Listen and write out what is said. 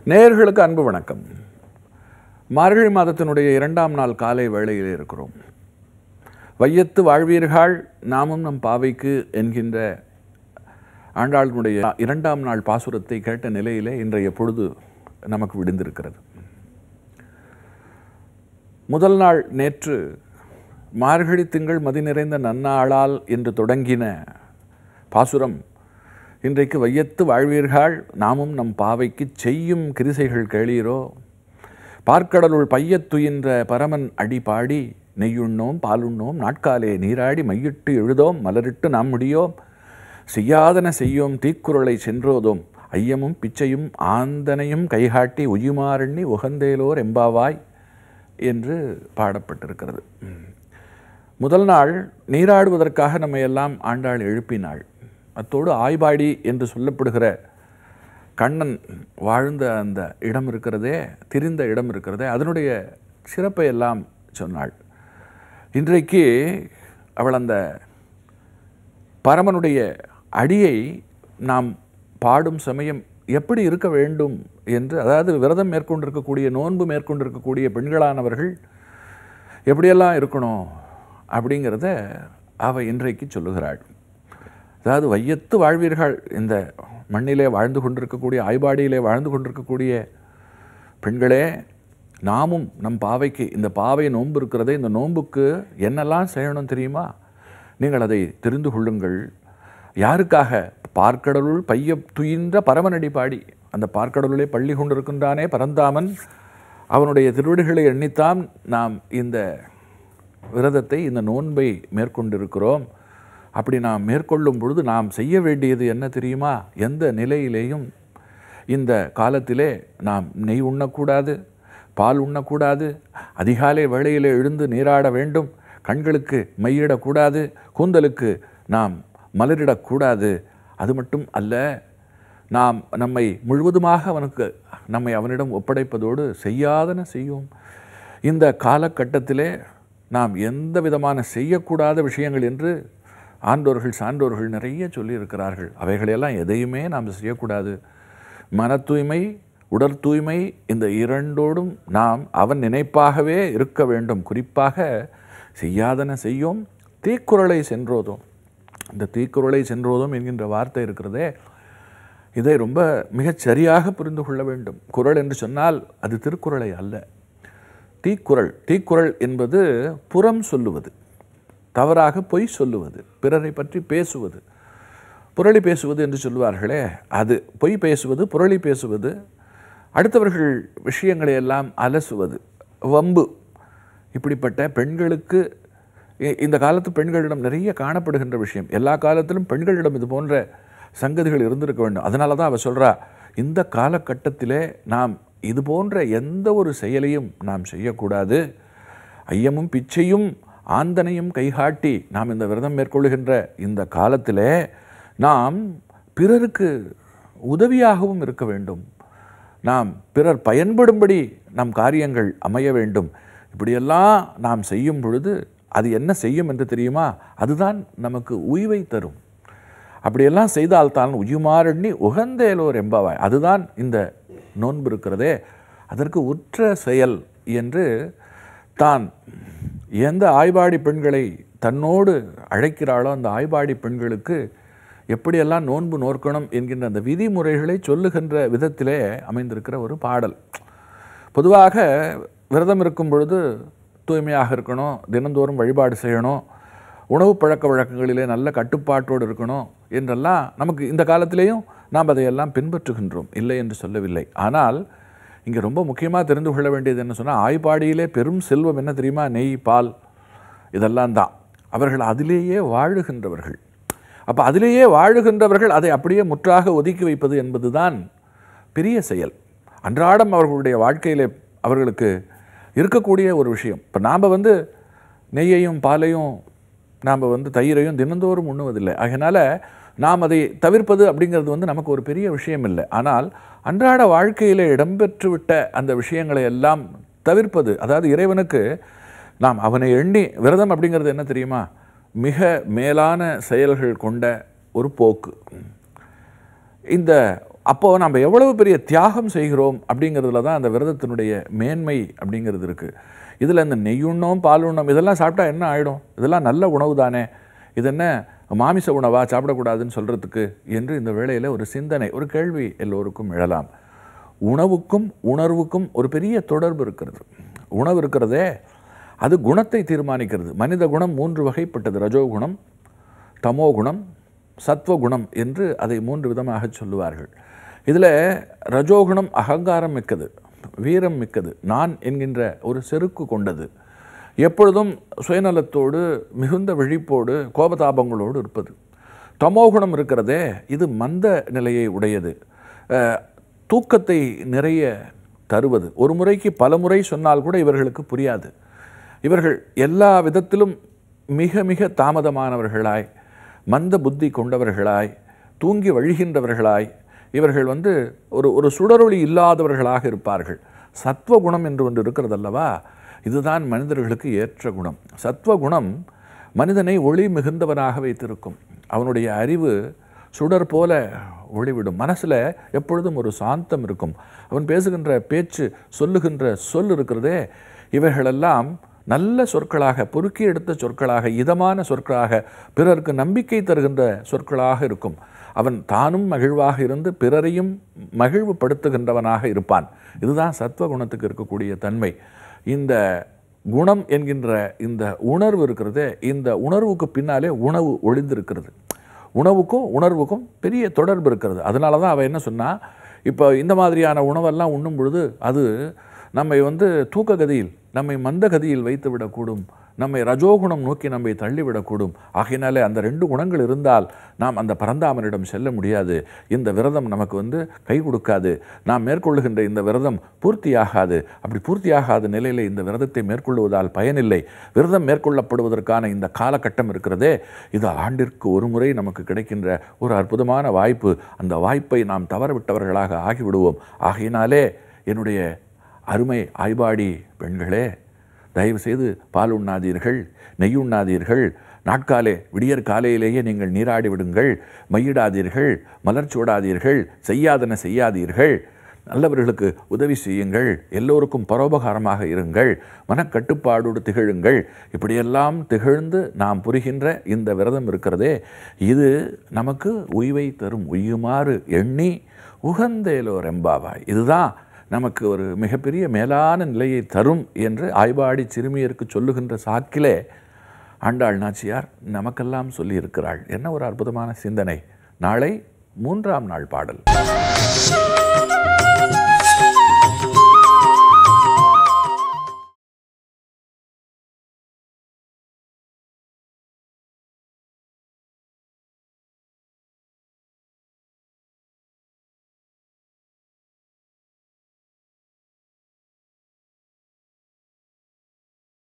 நேயர்களுக்கு அன்பு வணக்கம் மார்கழி மாதத்தினுடைய இரண்டாம் நாள் காலை வேளையில் இருக்கிறோம் வையத்து வாழ்வீர்கள் நாமும் நம் பாவைக்கு என்கின்ற ஆண்டாளினுடைய இரண்டாம் நாள் பாசுரத்தை கேட்ட நிலையிலே இன்றைய பொழுது நமக்கு விடுந்திருக்கிறது முதல் நாள் நேற்று மார்கழி திங்கள் மதி நிறைந்த நன்னாளால் என்று தொடங்கின பாசுரம் இன்றைக்கு வையத்து வாழ்வீர்கள் நாமும் நம் பாவைக்கு செய்யும் கிரிசைகள் கேளீரோ பார்க்கடலுள் பையத்துயின்ற பரமன் அடி பாடி நெய்யுண்ணோம் பாலுண்ணோம் நாட்காலே நீராடி மையிட்டு எழுதோம் மலரிட்டு நாம் முடியோம் செய்யாதன செய்யோம் தீக்குறளை சென்றோதோம் ஐயமும் பிச்சையும் ஆந்தனையும் கைகாட்டி உயுமாறண்ணி உகந்தேலோர் எம்பாவாய் என்று பாடப்பட்டிருக்கிறது முதல் நாள் நீராடுவதற்காக நம்ம எல்லாம் ஆண்டாள் எழுப்பினாள் அத்தோடு ஆய்பாடி என்று சொல்லப்படுகிற கண்ணன் வாழ்ந்த அந்த இடம் இருக்கிறதே திரிந்த இடம் இருக்கிறதே அதனுடைய சிறப்பை எல்லாம் சொன்னாள் இன்றைக்கு அவள் அந்த பரமனுடைய அடியை நாம் பாடும் சமயம் எப்படி இருக்க வேண்டும் என்று அதாவது விரதம் மேற்கொண்டிருக்கக்கூடிய நோன்பு மேற்கொண்டிருக்கக்கூடிய பெண்களானவர்கள் எப்படியெல்லாம் இருக்கணும் அப்படிங்கிறத அவ இன்றைக்கு சொல்லுகிறாள் அதாவது வையத்து வாழ்வீர்கள் இந்த மண்ணிலே வாழ்ந்து கொண்டிருக்கக்கூடிய ஆய்பாடியிலே வாழ்ந்து கொண்டிருக்கக்கூடிய பெண்களே நாமும் நம் பாவைக்கு இந்த பாவை நோன்பு இருக்கிறதே இந்த நோன்புக்கு என்னெல்லாம் செய்யணும் தெரியுமா நீங்கள் அதை தெரிந்து கொள்ளுங்கள் யாருக்காக பார்க்கடலுள் பைய துயின்ற பரமனடி பாடி அந்த பார்க்கடலுளே பள்ளி கொண்டிருக்கின்றானே பரந்தாமன் அவனுடைய திருவடிகளை எண்ணித்தான் நாம் இந்த விரதத்தை இந்த நோன்பை மேற்கொண்டிருக்கிறோம் அப்படி நாம் மேற்கொள்ளும் பொழுது நாம் செய்ய வேண்டியது என்ன தெரியுமா எந்த நிலையிலேயும் இந்த காலத்திலே நாம் நெய் உண்ணக்கூடாது பால் உண்ணக்கூடாது அதிகாலை வேளையிலே எழுந்து நீராட வேண்டும் கண்களுக்கு மையிடக்கூடாது கூந்தலுக்கு நாம் மலரிடக்கூடாது அது மட்டும் அல்ல நாம் நம்மை முழுவதுமாக அவனுக்கு நம்மை அவனிடம் ஒப்படைப்பதோடு செய்யாதன செய்யும் இந்த காலகட்டத்திலே நாம் எந்த விதமான செய்யக்கூடாத விஷயங்கள் என்று ஆண்டோர்கள் சான்றோர்கள் நிறைய சொல்லியிருக்கிறார்கள் அவைகளையெல்லாம் எதையுமே நாம் செய்யக்கூடாது மன தூய்மை உடல் தூய்மை இந்த இரண்டோடும் நாம் அவன் நினைப்பாகவே இருக்க வேண்டும் குறிப்பாக செய்யாதன செய்யும் தீக்குறளை சென்றோதும் இந்த தீக்குறளை சென்றோதும் என்கின்ற வார்த்தை இருக்கிறதே இதை ரொம்ப மிகச் சரியாக புரிந்து கொள்ள வேண்டும் குரல் என்று சொன்னால் அது திருக்குறளை அல்ல தீக்குறள் தீக்குறள் என்பது புறம் சொல்லுவது தவறாக பொய் சொல்லுவது பிறரை பற்றி பேசுவது புரளி பேசுவது என்று சொல்லுவார்களே அது பொய் பேசுவது புரளி பேசுவது அடுத்தவர்கள் விஷயங்களை எல்லாம் அலசுவது வம்பு இப்படிப்பட்ட பெண்களுக்கு இந்த காலத்து பெண்களிடம் நிறைய காணப்படுகின்ற விஷயம் எல்லா காலத்திலும் பெண்களிடம் இது போன்ற சங்கதிகள் இருந்திருக்க வேண்டும் அதனால தான் அவள் சொல்கிறா இந்த காலகட்டத்திலே நாம் இது போன்ற எந்த ஒரு செயலையும் நாம் செய்யக்கூடாது ஐயமும் பிச்சையும் ஆந்தனையும் கைகாட்டி நாம் இந்த விரதம் மேற்கொள்கின்ற இந்த காலத்திலே நாம் பிறருக்கு உதவியாகவும் இருக்க வேண்டும் நாம் பிறர் பயன்படும்படி நம் காரியங்கள் அமைய வேண்டும் இப்படியெல்லாம் நாம் செய்யும் பொழுது அது என்ன செய்யும் என்று தெரியுமா அதுதான் நமக்கு உய்வை தரும் அப்படியெல்லாம் செய்தால் தான் உயுமாறண்ணி உகந்தேலோர் எம்பாவாய் அதுதான் இந்த நோன்பு இருக்கிறதே அதற்கு உற்ற செயல் என்று தான் எந்த ஆய்வாடி பெண்களை தன்னோடு அழைக்கிறாளோ அந்த ஆய்வாடி பெண்களுக்கு எப்படியெல்லாம் நோன்பு நோக்கணும் என்கின்ற அந்த விதிமுறைகளை சொல்லுகின்ற விதத்திலே அமைந்திருக்கிற ஒரு பாடல் பொதுவாக விரதம் இருக்கும் பொழுது தூய்மையாக இருக்கணும் தினந்தோறும் வழிபாடு செய்யணும் உணவு பழக்க வழக்கங்களிலே நல்ல கட்டுப்பாட்டோடு இருக்கணும் என்றெல்லாம் நமக்கு இந்த காலத்திலேயும் நாம் அதையெல்லாம் பின்பற்றுகின்றோம் இல்லை என்று சொல்லவில்லை ஆனால் இங்கே ரொம்ப முக்கியமாக தெரிந்து கொள்ள வேண்டியது என்ன சொன்னால் ஆய்பாடியிலே பெரும் செல்வம் என்ன தெரியுமா நெய் பால் இதெல்லாம் தான் அவர்கள் அதிலேயே வாழுகின்றவர்கள் அப்போ அதிலேயே வாழுகின்றவர்கள் அதை அப்படியே முற்றாக ஒதுக்கி வைப்பது என்பது தான் பெரிய செயல் அன்றாடம் அவர்களுடைய வாழ்க்கையில் அவர்களுக்கு இருக்கக்கூடிய ஒரு விஷயம் இப்போ நாம் வந்து நெய்யையும் பாலையும் நாம் வந்து தயிரையும் தினந்தோறும் உண்ணுவதில்லை அதனால் நாம் அதை தவிர்ப்பது அப்படிங்கிறது வந்து நமக்கு ஒரு பெரிய விஷயம் இல்லை ஆனால் அன்றாட வாழ்க்கையில் இடம்பெற்று விட்ட அந்த விஷயங்களை எல்லாம் தவிர்ப்பது அதாவது இறைவனுக்கு நாம் அவனை எண்ணி விரதம் அப்படிங்கிறது என்ன தெரியுமா மிக மேலான செயல்கள் கொண்ட ஒரு போக்கு இந்த அப்போது நம்ம எவ்வளவு பெரிய தியாகம் செய்கிறோம் அப்படிங்கிறதுல தான் அந்த விரதத்தினுடைய மேன்மை அப்படிங்கிறது இருக்குது இதில் இந்த நெய்யுண்ணோம் பாலுண்ணோம் இதெல்லாம் சாப்பிட்டா என்ன ஆகிடும் இதெல்லாம் நல்ல உணவு தானே இது என்ன மாமிச உணவா சாப்பிடக்கூடாதுன்னு சொல்கிறதுக்கு என்று இந்த வேளையில் ஒரு சிந்தனை ஒரு கேள்வி எல்லோருக்கும் எழலாம் உணவுக்கும் உணர்வுக்கும் ஒரு பெரிய தொடர்பு இருக்கிறது உணவு இருக்கிறதே அது குணத்தை தீர்மானிக்கிறது மனித குணம் மூன்று வகைப்பட்டது ரஜோகுணம் தமோகுணம் சத்வகுணம் என்று அதை மூன்று விதமாக சொல்லுவார்கள் இதில் ரஜோகுணம் அகங்காரம் மிக்கது வீரம் மிக்கது நான் என்கின்ற ஒரு செருக்கு கொண்டது எப்பொழுதும் சுயநலத்தோடு மிகுந்த விழிப்போடு கோபதாபங்களோடு இருப்பது தமோகுணம் இருக்கிறதே இது மந்த நிலையை உடையது அஹ், தூக்கத்தை நிறைய தருவது ஒரு முறைக்கு பல முறை சொன்னால் கூட இவர்களுக்கு புரியாது இவர்கள் எல்லா விதத்திலும் மிக மிக தாமதமானவர்களாய் மந்த புத்தி கொண்டவர்களாய் தூங்கி வழிகின்றவர்களாய் இவர்கள் வந்து ஒரு ஒரு சுடரொளி இல்லாதவர்களாக இருப்பார்கள் சத்வகுணம் என்று ஒன்று இருக்கிறதல்லவா இதுதான் மனிதர்களுக்கு ஏற்ற குணம் சத்வகுணம் மனிதனை ஒளி மிகுந்தவனாக வைத்திருக்கும் அவனுடைய அறிவு சுடர் போல ஒளிவிடும் மனசில் எப்பொழுதும் ஒரு சாந்தம் இருக்கும் அவன் பேசுகின்ற பேச்சு சொல்லுகின்ற சொல் இருக்கிறதே இவைகளெல்லாம் நல்ல சொற்களாக பொறுக்கி எடுத்த சொற்களாக இதமான சொற்களாக பிறருக்கு நம்பிக்கை தருகின்ற சொற்களாக இருக்கும் அவன் தானும் மகிழ்வாக இருந்து பிறரையும் மகிழ்வுபடுத்துகின்றவனாக இருப்பான் இதுதான் சத்வகுணத்துக்கு இருக்கக்கூடிய தன்மை இந்த குணம் என்கின்ற இந்த உணர்வு இருக்கிறதே இந்த உணர்வுக்கு பின்னாலே உணவு ஒளிந்திருக்கிறது உணவுக்கும் உணர்வுக்கும் பெரிய தொடர்பு இருக்கிறது அதனால தான் அவன் என்ன சொன்னா இப்போ இந்த மாதிரியான உணவெல்லாம் உண்ணும் பொழுது அது நம்மை வந்து தூக்க கதியில் நம்மை மந்த கதியில் வைத்து விடக்கூடும் நம்மை ரஜோகுணம் நோக்கி நம்மை தள்ளிவிடக்கூடும் ஆகையினாலே அந்த ரெண்டு குணங்கள் இருந்தால் நாம் அந்த பரந்தாமனிடம் செல்ல முடியாது இந்த விரதம் நமக்கு வந்து கை கொடுக்காது நாம் மேற்கொள்ளுகின்ற இந்த விரதம் பூர்த்தியாகாது அப்படி பூர்த்தியாகாத நிலையில் இந்த விரதத்தை மேற்கொள்வதால் பயனில்லை விரதம் மேற்கொள்ளப்படுவதற்கான இந்த காலகட்டம் இருக்கிறதே இது ஆண்டிற்கு ஒரு முறை நமக்கு கிடைக்கின்ற ஒரு அற்புதமான வாய்ப்பு அந்த வாய்ப்பை நாம் தவறவிட்டவர்களாக ஆகிவிடுவோம் ஆகையினாலே என்னுடைய அருமை ஆய்வாடி பெண்களே தயவு செய்து பால் உண்ணாதீர்கள் நெய் உண்ணாதீர்கள் நாட்காலே விடியற் காலையிலேயே நீங்கள் நீராடி விடுங்கள் மையிடாதீர்கள் மலர் சூடாதீர்கள் செய்யாதன செய்யாதீர்கள் நல்லவர்களுக்கு உதவி செய்யுங்கள் எல்லோருக்கும் பரோபகாரமாக இருங்கள் மனக்கட்டுப்பாடோடு திகழுங்கள் இப்படியெல்லாம் திகழ்ந்து நாம் புரிகின்ற இந்த விரதம் இருக்கிறதே இது நமக்கு உய்வை தரும் உய்யுமாறு எண்ணி உகந்தேலோ ரெம்பாவாய் இதுதான் நமக்கு ஒரு மிகப்பெரிய மேலான நிலையை தரும் என்று ஆய்வாடி சிறுமியருக்கு சொல்லுகின்ற சாக்கிலே ஆண்டாள் நாச்சியார் நமக்கெல்லாம் சொல்லியிருக்கிறாள் என்ன ஒரு அற்புதமான சிந்தனை நாளை மூன்றாம் நாள் பாடல்